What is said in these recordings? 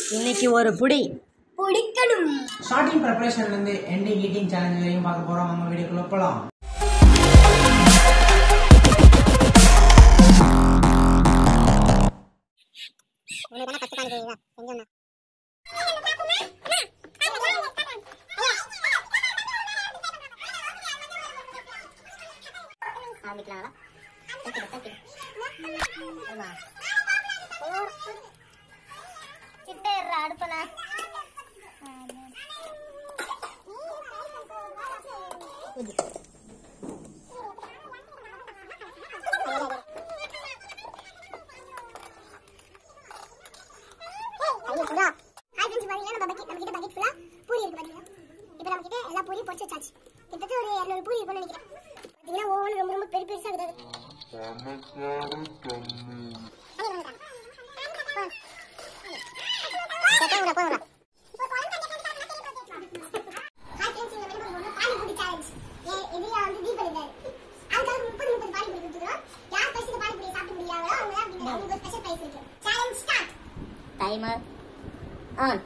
இன்னைக்கு ஒரு புடி பிடிக்கணும் ஸ்டார்டிங் ப்ரிப்பரேஷன்ல இருந்து எண்டிங் ஈட்டிங் சேலஞ்ச் வரையும் பார்க்க போறோம் நம்ம வீடியோக்குள்ள போலாம் அடுப்பல டைமர் ஆன்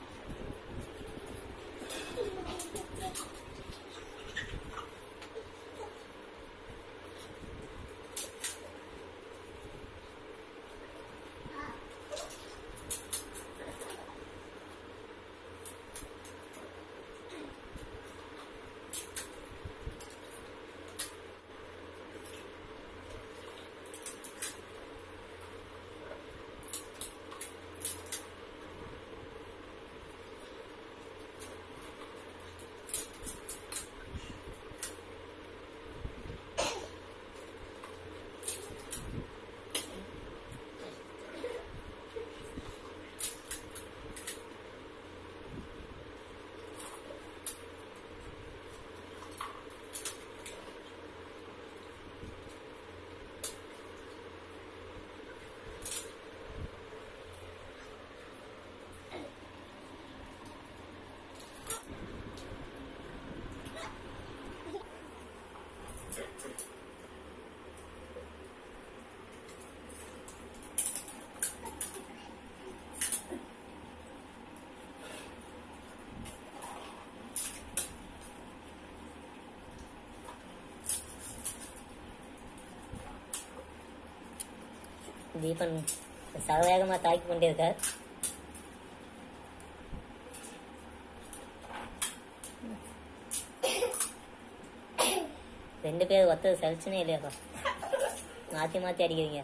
தீபன் சகவேகமாக தாக்கி கொண்டிருக்கார் ரெண்டு பேர் ஒத்தது சலிச்சுனே இல்லையாப்பா மாற்றி மாற்றி அடிக்கிறீங்க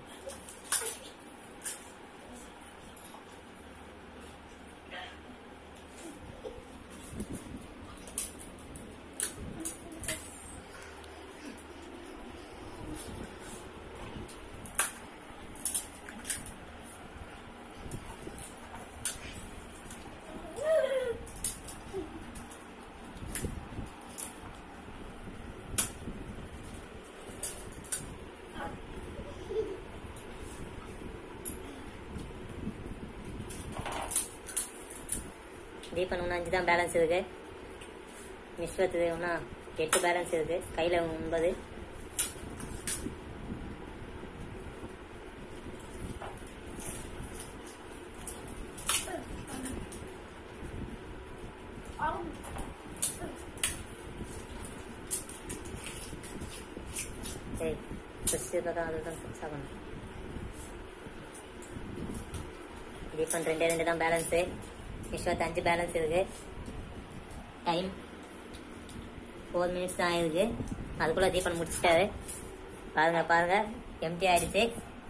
தீபன் ஒன்று அஞ்சு தான் பேலன்ஸ் இருக்கு விஸ்வத்து ஒன்றா எட்டு பேலன்ஸ் இருக்கு கையில் ஒன்பது சரி ஃபஸ்ட்டு பக்கம் அதுதான் ஃபிக்ஸ் ஆகணும் தீபன் ரெண்டே ரெண்டு தான் பேலன்ஸு விஸ்வத் அஞ்சு பேலன்ஸ் இருக்கு டைம் ஃபோர் மினிட்ஸ் தான் ஆயிருக்கு அதுக்குள்ள தீபன் முடிச்சிட்டாரு பாருங்க பாருங்க எம்டி ஆயிடுச்சு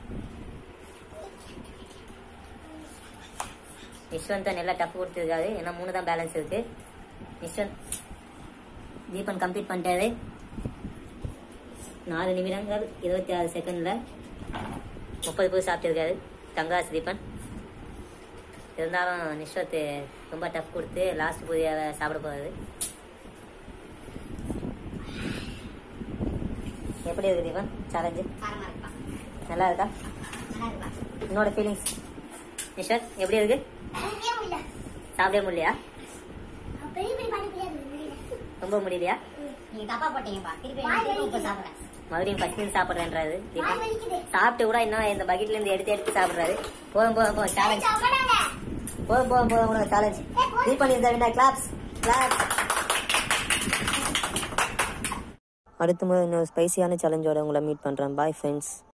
விஸ்வந்த் தான் நல்லா டஃப் கொடுத்துருக்காரு ஏன்னா மூணு தான் பேலன்ஸ் இருக்கு விஸ்வந்த் தீபன் கம்ப்ளீட் பண்ணிட்டாரு நாலு நிமிடங்கள் இருபத்தி ஆறு செகண்ட்ல முப்பது பேர் சாப்பிட்டிருக்காரு தங்காஸ் தீபன் இருந்தாலும் நிஷ்வத் ரொம்ப டஃப் கொடுத்து லாஸ்ட் புதிய சாப்பிட போகுது எப்படி இருக்கு தீபன் சேலஞ்சு காரமா இருப்பா நல்லா இருக்கா நல்லா இருப்பா என்னோட ஃபீலிங்ஸ் நிஷ்வத் எப்படி இருக்கு முடியவே முடியல சாப்பிடவே முடியலையா பெரிய பெரிய பாடி முடியாது ரொம்ப முடியலையா நீங்க தப்பா போட்டீங்கப்பா திருப்பி நான் திருப்பி உப்பு சாப்பிடுறேன் மறுபடியும் ஃபர்ஸ்ட் டைம் சாப்பிட்றேன்றாரு வாய் தீபன் வலிக்குது சாப்பிட்டு கூட இன்னும் இந்த பக்கெட்ல இருந்து எடுத்து எடுத்து சாப்பிடுறாரு போதும் போதும் போதும் சேலஞ்ச் சாப்பிடாத போதும் போதும் போதும் உனக்கு challenge Deepan is the winner claps claps அடுத்த முறை இன்னொரு ஸ்பைசியான சேலஞ்சோட உங்களை மீட் பண்ணுறேன் பாய் ஃப்ரெண்ட்ஸ்